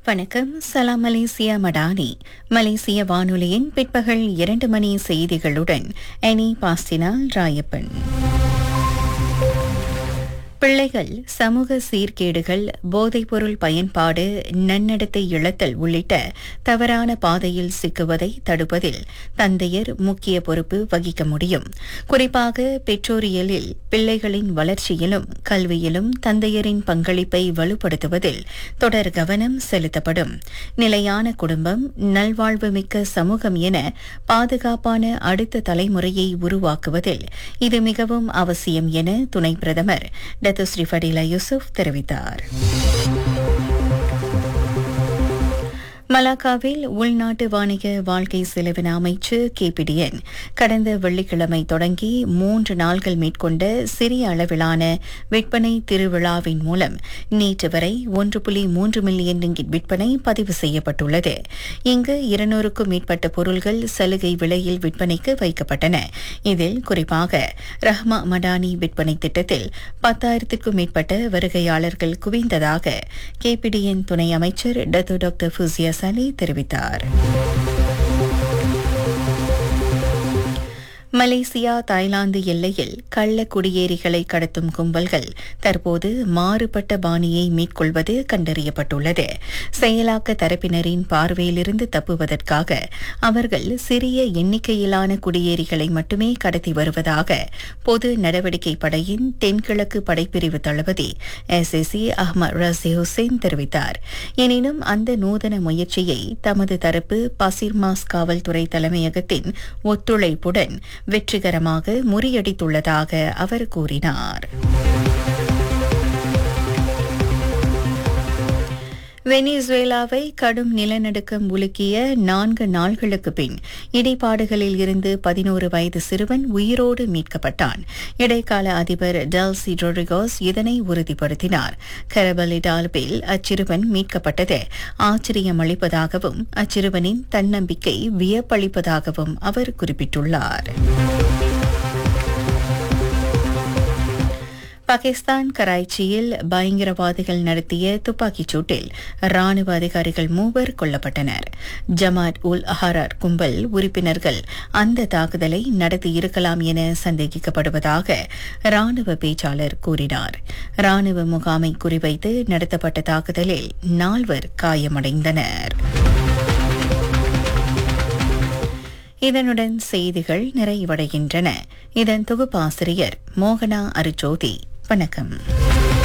வணக்கம் சலாம் மலேசியா மடானி மலேசிய வானொலியின் பிற்பகல் இரண்டு மணி செய்திகளுடன் எனி பாஸ்டினால் ராயப்பன் பிள்ளைகள் சமூக சீர்கேடுகள் போதைப்பொருள் பயன்பாடு நன்னடத்தை இழத்தல் உள்ளிட்ட தவறான பாதையில் சிக்குவதை தடுப்பதில் தந்தையர் முக்கிய பொறுப்பு வகிக்க முடியும் குறிப்பாக பெற்றோரியலில் பிள்ளைகளின் வளர்ச்சியிலும் கல்வியிலும் தந்தையரின் பங்களிப்பை வலுப்படுத்துவதில் தொடர் கவனம் செலுத்தப்படும் நிலையான குடும்பம் நல்வாழ்வுமிக்க சமூகம் என பாதுகாப்பான அடுத்த தலைமுறையை உருவாக்குவதில் இது மிகவும் அவசியம் என துணை பிரதமர் டத்து ஸ்ரீ ஃபடிலா யூசுப் தெரிவித்தார் மலாக்காவில் உள்நாட்டு வாணிக வாழ்க்கை செலவின அமைச்சு கேபிடிஎன் கடந்த வெள்ளிக்கிழமை தொடங்கி மூன்று நாள்கள் மேற்கொண்ட சிறிய அளவிலான விற்பனை திருவிழாவின் மூலம் நேற்று வரை ஒன்று புள்ளி மூன்று மில்லியன் ரிங்கிட் விற்பனை பதிவு செய்யப்பட்டுள்ளது இங்கு இருநூறுக்கும் மேற்பட்ட பொருள்கள் சலுகை விலையில் விற்பனைக்கு வைக்கப்பட்டன இதில் குறிப்பாக ரஹ்மா மடானி விற்பனை திட்டத்தில் பத்தாயிரத்திற்கும் மேற்பட்ட வருகையாளர்கள் குவிந்ததாக கேபிடிஎன் துணை அமைச்சர் டத்து டாக்டர் ஃபுசியா சலி தெரிவித்தார் மலேசியா தாய்லாந்து எல்லையில் கள்ள குடியேறிகளை கடத்தும் கும்பல்கள் தற்போது மாறுபட்ட பாணியை மேற்கொள்வது கண்டறியப்பட்டுள்ளது செயலாக்க தரப்பினரின் பார்வையிலிருந்து தப்புவதற்காக அவர்கள் சிறிய எண்ணிக்கையிலான குடியேறிகளை மட்டுமே கடத்தி வருவதாக பொது நடவடிக்கை படையின் தென்கிழக்கு படைப்பிரிவு தளபதி எஸ்எஸ்சி அஹ்மத் ரசி ஹுசேன் தெரிவித்தார் எனினும் அந்த நூதன முயற்சியை தமது தரப்பு பசிர்மாஸ் காவல்துறை தலைமையகத்தின் ஒத்துழைப்புடன் வெற்றிகரமாக முறியடித்துள்ளதாக அவர் கூறினார் வெனிசுவேலாவை கடும் நிலநடுக்கம் உலுக்கிய நான்கு நாள்களுக்கு பின் இடிபாடுகளில் இருந்து பதினோரு வயது சிறுவன் உயிரோடு மீட்கப்பட்டான் இடைக்கால அதிபர் டெல்சி ரொட்ரிகோஸ் இதனை உறுதிப்படுத்தினார் கரபலிடால்பில் அச்சிறுவன் மீட்கப்பட்டது ஆச்சரியம் அளிப்பதாகவும் அச்சிறுவனின் தன்னம்பிக்கை வியப்பளிப்பதாகவும் அவர் குறிப்பிட்டுள்ளார் பாகிஸ்தான் கராய்ச்சியில் பயங்கரவாதிகள் நடத்திய துப்பாக்கிச் சூட்டில் ராணுவ அதிகாரிகள் மூவர் கொல்லப்பட்டனர் ஜமாத் உல் அஹரார் கும்பல் உறுப்பினர்கள் அந்த தாக்குதலை நடத்தியிருக்கலாம் என சந்தேகிக்கப்படுவதாக ராணுவ பேச்சாளர் கூறினார் ராணுவ முகாமை குறிவைத்து நடத்தப்பட்ட தாக்குதலில் நால்வர் காயமடைந்தனர் இதனுடன் செய்திகள் நிறைவடைகின்றன இதன் தொகுப்பாசிரியர் மோகனா அருச்சோதி வணக்கம்